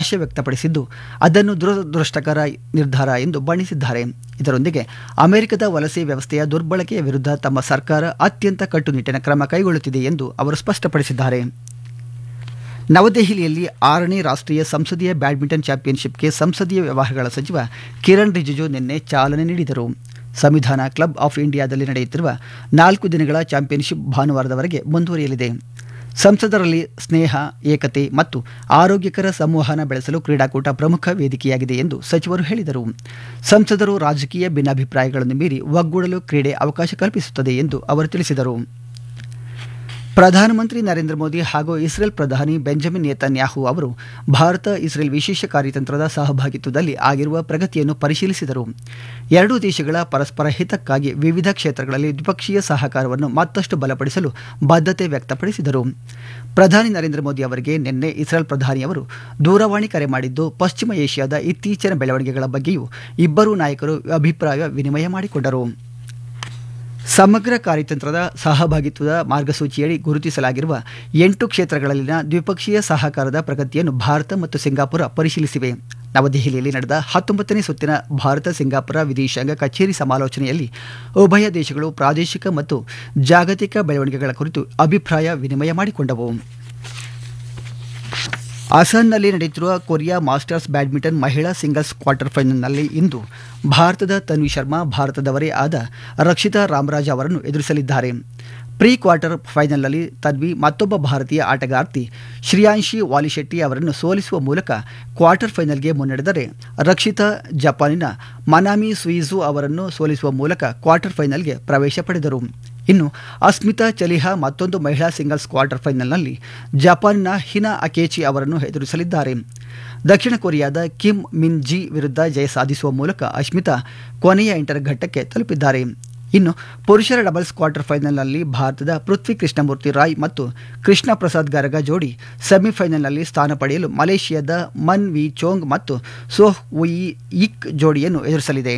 ನಿರಾಶೆ ವ್ಯಕ್ತಪಡಿಸಿದ್ದು ಅದನ್ನು ದುರದೃಷ್ಟಕರ ನಿರ್ಧಾರ ಎಂದು ಬಣ್ಣಿಸಿದ್ದಾರೆ ಇದರೊಂದಿಗೆ ಅಮೆರಿಕದ ವಲಸೆ ವ್ಯವಸ್ಥೆಯ ದುರ್ಬಳಕೆಯ ವಿರುದ್ಧ ತಮ್ಮ ಸರ್ಕಾರ ಅತ್ಯಂತ ಕಟ್ಟುನಿಟ್ಟಿನ ಕ್ರಮ ಕೈಗೊಳ್ಳುತ್ತಿದೆ ಎಂದು ಅವರು ಸ್ಪಷ್ಟಪಡಿಸಿದ್ದಾರೆ ನವದೆಹಲಿಯಲ್ಲಿ ಆರನೇ ರಾಷ್ಟ್ರೀಯ ಸಂಸದೀಯ ಬ್ಯಾಡ್ಮಿಂಟನ್ ಚಾಂಪಿಯನ್ಶಿಪ್ಗೆ ಸಂಸದೀಯ ವ್ಯವಹಾರಗಳ ಸಚಿವ ಕಿರಣ್ ರಿಜಿಜು ನಿನ್ನೆ ಚಾಲನೆ ನೀಡಿದರು ಸಂವಿಧಾನ ಕ್ಲಬ್ ಆಫ್ ಇಂಡಿಯಾದಲ್ಲಿ ನಡೆಯುತ್ತಿರುವ ನಾಲ್ಕು ದಿನಗಳ ಚಾಂಪಿಯನ್ಶಿಪ್ ಭಾನುವಾರದವರೆಗೆ ಮುಂದುವರಿಯಲಿದೆ ಸಂಸದರಲ್ಲಿ ಸ್ನೇಹ ಏಕತೆ ಮತ್ತು ಆರೋಗ್ಯಕರ ಸಂವಹನ ಬೆಳೆಸಲು ಕ್ರೀಡಾಕೂಟ ಪ್ರಮುಖ ವೇದಿಕೆಯಾಗಿದೆ ಎಂದು ಸಚಿವರು ಹೇಳಿದರು ಸಂಸದರು ರಾಜಕೀಯ ಭಿನ್ನಾಭಿಪ್ರಾಯಗಳನ್ನು ಮೀರಿ ಒಗ್ಗೂಡಲು ಕ್ರೀಡೆ ಅವಕಾಶ ಕಲ್ಪಿಸುತ್ತದೆ ಎಂದು ಅವರು ತಿಳಿಸಿದರು ಪ್ರಧಾನಮಂತ್ರಿ ನರೇಂದ್ರ ಮೋದಿ ಹಾಗೂ ಇಸ್ರೇಲ್ ಪ್ರಧಾನಿ ಬೆಂಜಮಿನ್ ನೇತನ್ಯಾಹು ಅವರು ಭಾರತ ಇಸ್ರೇಲ್ ವಿಶೇಷ ಕಾರ್ಯತಂತ್ರದ ಸಹಭಾಗಿತ್ವದಲ್ಲಿ ಆಗಿರುವ ಪ್ರಗತಿಯನ್ನು ಪರಿಶೀಲಿಸಿದರು ಎರಡೂ ದೇಶಗಳ ಪರಸ್ಪರ ಹಿತಕ್ಕಾಗಿ ವಿವಿಧ ಕ್ಷೇತ್ರಗಳಲ್ಲಿ ದ್ವಿಪಕ್ಷೀಯ ಸಹಕಾರವನ್ನು ಮತ್ತಷ್ಟು ಬಲಪಡಿಸಲು ಬದ್ಧತೆ ವ್ಯಕ್ತಪಡಿಸಿದರು ಪ್ರಧಾನಿ ನರೇಂದ್ರ ಮೋದಿ ಅವರಿಗೆ ನಿನ್ನೆ ಇಸ್ರೇಲ್ ಪ್ರಧಾನಿಯವರು ದೂರವಾಣಿ ಕರೆ ಮಾಡಿದ್ದು ಪಶ್ಚಿಮ ಏಷ್ಯಾದ ಇತ್ತೀಚಿನ ಬೆಳವಣಿಗೆಗಳ ಬಗ್ಗೆಯೂ ಇಬ್ಬರೂ ನಾಯಕರು ಅಭಿಪ್ರಾಯ ವಿನಿಮಯ ಮಾಡಿಕೊಂಡರು ಸಮಗ್ರ ಕಾರ್ಯತಂತ್ರದ ಸಹಭಾಗಿತ್ವದ ಮಾರ್ಗಸೂಚಿಯಡಿ ಗುರುತಿಸಲಾಗಿರುವ ಎಂಟು ಕ್ಷೇತ್ರಗಳಲ್ಲಿನ ದ್ವಿಪಕ್ಷೀಯ ಸಹಕಾರದ ಪ್ರಗತಿಯನ್ನು ಭಾರತ ಮತ್ತು ಸಿಂಗಾಪುರ ಪರಿಶೀಲಿಸಿವೆ ನವದೆಹಲಿಯಲ್ಲಿ ನಡೆದ ಹತ್ತೊಂಬತ್ತನೇ ಸುತ್ತಿನ ಭಾರತ ಸಿಂಗಾಪುರ ವಿದೇಶಾಂಗ ಕಚೇರಿ ಸಮಾಲೋಚನೆಯಲ್ಲಿ ಉಭಯ ದೇಶಗಳು ಪ್ರಾದೇಶಿಕ ಮತ್ತು ಜಾಗತಿಕ ಬೆಳವಣಿಗೆಗಳ ಕುರಿತು ಅಭಿಪ್ರಾಯ ವಿನಿಮಯ ಮಾಡಿಕೊಂಡವು ಅಸ್ಸಾಂನಲ್ಲಿ ನಡೆಯುತ್ತಿರುವ ಕೊರಿಯಾ ಮಾಸ್ಟರ್ಸ್ ಬ್ಯಾಡ್ಮಿಂಟನ್ ಮಹಿಳಾ ಸಿಂಗಲ್ಸ್ ಕ್ವಾರ್ಟರ್ ಫೈನಲ್ನಲ್ಲಿ ಇಂದು ಭಾರತದ ತನ್ವಿ ಶರ್ಮಾ ಭಾರತದವರೇ ಆದ ರಕ್ಷಿತಾ ರಾಮರಾಜ್ ಅವರನ್ನು ಎದುರಿಸಲಿದ್ದಾರೆ ಪ್ರೀ ಕ್ವಾರ್ಟರ್ ಫೈನಲ್ನಲ್ಲಿ ತನ್ವಿ ಮತ್ತೊಬ್ಬ ಭಾರತೀಯ ಆಟಗಾರ್ತಿ ಶ್ರೇಯಾಂಶಿ ವಾಲಿಶೆಟ್ಟಿ ಅವರನ್ನು ಸೋಲಿಸುವ ಮೂಲಕ ಕ್ವಾರ್ಟರ್ ಫೈನಲ್ಗೆ ಮುನ್ನಡೆದರೆ ರಕ್ಷಿತಾ ಜಪಾನಿನ ಮನಾಮಿ ಸುಯಿಜು ಅವರನ್ನು ಸೋಲಿಸುವ ಮೂಲಕ ಕ್ವಾರ್ಟರ್ ಫೈನಲ್ಗೆ ಪ್ರವೇಶ ಪಡೆದರು ಇನ್ನು ಅಸ್ಮಿತಾ ಚಲಿಹಾ ಮತ್ತೊಂದು ಮಹಿಳಾ ಸಿಂಗಲ್ಸ್ ಕ್ವಾರ್ಟರ್ ಫೈನಲ್ನಲ್ಲಿ ಜಪಾನಿನ ಹಿನಾ ಅಕೇಚಿ ಅವರನ್ನು ಎದುರಿಸಲಿದ್ದಾರೆ ದಕ್ಷಿಣ ಕೊರಿಯಾದ ಕಿಮ್ ಮಿನ್ ಜಿ ವಿರುದ್ಧ ಜಯ ಸಾಧಿಸುವ ಮೂಲಕ ಅಸ್ಮಿತಾ ಕೊನೆಯ ಎಂಟರ ಘಟ್ಟಕ್ಕೆ ತಲುಪಿದ್ದಾರೆ ಇನ್ನು ಪುರುಷರ ಡಬಲ್ಸ್ ಕ್ವಾರ್ಟರ್ ಫೈನಲ್ನಲ್ಲಿ ಭಾರತದ ಪೃಥ್ವಿ ಕೃಷ್ಣಮೂರ್ತಿ ರಾಯ್ ಮತ್ತು ಕೃಷ್ಣ ಪ್ರಸಾದ್ ಗರಗ ಜೋಡಿ ಸೆಮಿಫೈನಲ್ನಲ್ಲಿ ಸ್ಥಾನ ಪಡೆಯಲು ಮಲೇಷಿಯಾದ ಮನ್ ವಿ ಚೋಂಗ್ ಮತ್ತು ಸೋಹ್ ಉಯಿ ಇಕ್ ಜೋಡಿಯನ್ನು ಎದುರಿಸಲಿದೆ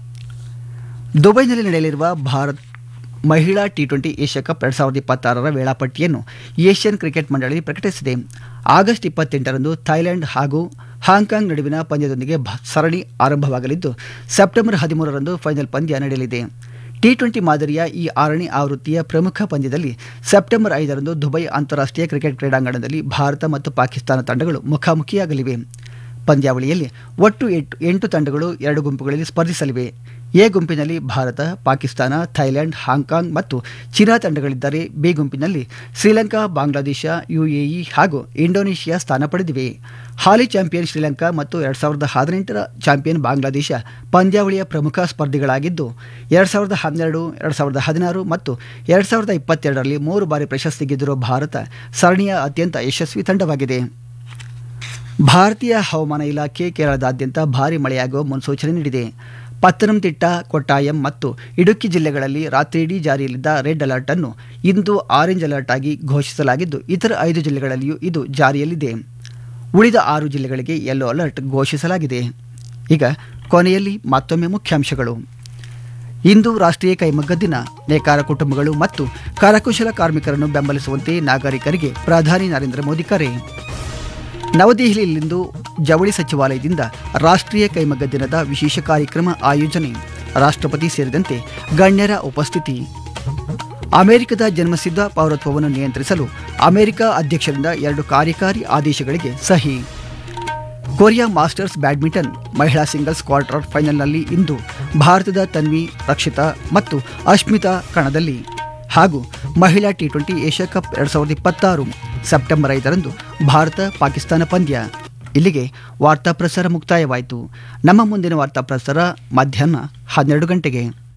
ದುಬೈನಲ್ಲಿ ನಡೆಯಲಿರುವ ಭಾರತ್ ಮಹಿಳಾ ಟಿ ಟ್ವೆಂಟಿ ಏಷ್ಯಾ ಕಪ್ ಎರಡು ಸಾವಿರದ ಇಪ್ಪತ್ತಾರರ ವೇಳಾಪಟ್ಟಿಯನ್ನು ಏಷ್ಯನ್ ಕ್ರಿಕೆಟ್ ಮಂಡಳಿ ಪ್ರಕಟಿಸಿದೆ ಆಗಸ್ಟ್ ಇಪ್ಪತ್ತೆಂಟರಂದು ಥೈಲ್ಯಾಂಡ್ ಹಾಗೂ ಹಾಂಕಾಂಗ್ ನಡುವಿನ ಪಂದ್ಯದೊಂದಿಗೆ ಸರಣಿ ಆರಂಭವಾಗಲಿದ್ದು ಸೆಪ್ಟೆಂಬರ್ ಹದಿಮೂರರಂದು ಫೈನಲ್ ಪಂದ್ಯ ನಡೆಯಲಿದೆ ಟಿ ಟ್ವೆಂಟಿ ಮಾದರಿಯ ಈ ಆರನೇ ಆವೃತ್ತಿಯ ಪ್ರಮುಖ ಪಂದ್ಯದಲ್ಲಿ ಸೆಪ್ಟೆಂಬರ್ ಐದರಂದು ದುಬೈ ಅಂತಾರಾಷ್ಟ್ರೀಯ ಕ್ರಿಕೆಟ್ ಕ್ರೀಡಾಂಗಣದಲ್ಲಿ ಭಾರತ ಮತ್ತು ಪಾಕಿಸ್ತಾನ ತಂಡಗಳು ಮುಖಾಮುಖಿಯಾಗಲಿವೆ ಪಂದ್ಯಾವಳಿಯಲ್ಲಿ ಒಟ್ಟು ಎಂಟು ಎಂಟು ತಂಡಗಳು ಎರಡು ಗುಂಪುಗಳಲ್ಲಿ ಸ್ಪರ್ಧಿಸಲಿವೆ ಎ ಗುಂಪಿನಲ್ಲಿ ಭಾರತ ಪಾಕಿಸ್ತಾನ ಥೈಲ್ಯಾಂಡ್ ಹಾಂಕಾಂಗ್ ಮತ್ತು ಚೀನಾ ತಂಡಗಳಿದ್ದರೆ ಬಿ ಗುಂಪಿನಲ್ಲಿ ಶ್ರೀಲಂಕಾ ಬಾಂಗ್ಲಾದೇಶ ಯುಎಇ ಹಾಗೂ ಇಂಡೋನೇಷಿಯಾ ಸ್ಥಾನ ಪಡೆದಿವೆ ಹಾಲಿ ಚಾಂಪಿಯನ್ ಶ್ರೀಲಂಕಾ ಮತ್ತು ಎರಡು ಸಾವಿರದ ಹದಿನೆಂಟರ ಚಾಂಪಿಯನ್ ಬಾಂಗ್ಲಾದೇಶ ಪಂದ್ಯಾವಳಿಯ ಪ್ರಮುಖ ಸ್ಪರ್ಧಿಗಳಾಗಿದ್ದು ಎರಡು ಸಾವಿರದ ಹನ್ನೆರಡು ಎರಡು ಸಾವಿರದ ಹದಿನಾರು ಮತ್ತು ಎರಡು ಸಾವಿರದ ಇಪ್ಪತ್ತೆರಡರಲ್ಲಿ ಮೂರು ಬಾರಿ ಪ್ರಶಸ್ತಿ ಗೆದ್ದಿರುವ ಭಾರತ ಸರಣಿಯ ಅತ್ಯಂತ ಯಶಸ್ವಿ ತಂಡವಾಗಿದೆ ಭಾರತೀಯ ಹವಾಮಾನ ಇಲಾಖೆ ಕೇರಳದಾದ್ಯಂತ ಭಾರಿ ಮಳೆಯಾಗುವ ಮುನ್ಸೂಚನೆ ನೀಡಿದೆ ಪತ್ತನಂತಿಟ್ಟ ಕೊಟ್ಟಾಯಂ ಮತ್ತು ಇಡುಕ್ಕಿ ಜಿಲ್ಲೆಗಳಲ್ಲಿ ರಾತ್ರಿಯಿಡೀ ಜಾರಿಯಲ್ಲಿದ್ದ ರೆಡ್ ಅಲರ್ಟ್ ಅನ್ನು ಇಂದು ಆರೆಂಜ್ ಅಲರ್ಟ್ ಆಗಿ ಘೋಷಿಸಲಾಗಿದ್ದು ಇತರ ಐದು ಜಿಲ್ಲೆಗಳಲ್ಲಿಯೂ ಇದು ಜಾರಿಯಲ್ಲಿದೆ ಉಳಿದ ಆರು ಜಿಲ್ಲೆಗಳಿಗೆ ಯೆಲ್ಲೋ ಅಲರ್ಟ್ ಘೋಷಿಸಲಾಗಿದೆ ಈಗ ಕೊನೆಯಲ್ಲಿ ಮತ್ತೊಮ್ಮೆ ಮುಖ್ಯಾಂಶಗಳು ಇಂದು ರಾಷ್ಟ್ರೀಯ ಕೈಮಗ್ಗ ದಿನ ನೇಕಾರ ಕುಟುಂಬಗಳು ಮತ್ತು ಕರಕುಶಲ ಕಾರ್ಮಿಕರನ್ನು ಬೆಂಬಲಿಸುವಂತೆ ನಾಗರಿಕರಿಗೆ ಪ್ರಧಾನಿ ನರೇಂದ್ರ ಮೋದಿ ಕರೆ ನವದೆಹಲಿಯಲ್ಲಿಂದು ಜವಳಿ ಸಚಿವಾಲಯದಿಂದ ರಾಷ್ಟ್ರೀಯ ಕೈಮಗ್ಗ ದಿನದ ವಿಶೇಷ ಕಾರ್ಯಕ್ರಮ ಆಯೋಜನೆ ರಾಷ್ಟ್ರಪತಿ ಸೇರಿದಂತೆ ಗಣ್ಯರ ಉಪಸ್ಥಿತಿ ಅಮೆರಿಕದ ಜನ್ಮಸಿದ್ಧ ಪೌರತ್ವವನ್ನು ನಿಯಂತ್ರಿಸಲು ಅಮೆರಿಕ ಅಧ್ಯಕ್ಷರಿಂದ ಎರಡು ಕಾರ್ಯಕಾರಿ ಆದೇಶಗಳಿಗೆ ಸಹಿ ಕೊರಿಯಾ ಮಾಸ್ಟರ್ಸ್ ಬ್ಯಾಡ್ಮಿಂಟನ್ ಮಹಿಳಾ ಸಿಂಗಲ್ಸ್ ಕ್ವಾರ್ಟರ್ ಫೈನಲ್ನಲ್ಲಿ ಇಂದು ಭಾರತದ ತನ್ವಿ ರಕ್ಷಿತಾ ಮತ್ತು ಅಶ್ಮಿತಾ ಕಣದಲ್ಲಿ ಹಾಗೂ ಮಹಿಳಾ ಟಿ ಟ್ವೆಂಟಿ ಏಷ್ಯಾ ಕಪ್ ಎರಡು ಸಾವಿರದ ಇಪ್ಪತ್ತಾರು ಸೆಪ್ಟೆಂಬರ್ ಐದರಂದು ಭಾರತ ಪಾಕಿಸ್ತಾನ ಪಂದ್ಯ ಇಲ್ಲಿಗೆ ವಾರ್ತಾ ಪ್ರಸಾರ ಮುಕ್ತಾಯವಾಯಿತು ನಮ್ಮ ಮುಂದಿನ ವಾರ್ತಾ ಪ್ರಸಾರ ಮಧ್ಯಾಹ್ನ ಹನ್ನೆರಡು ಗಂಟೆಗೆ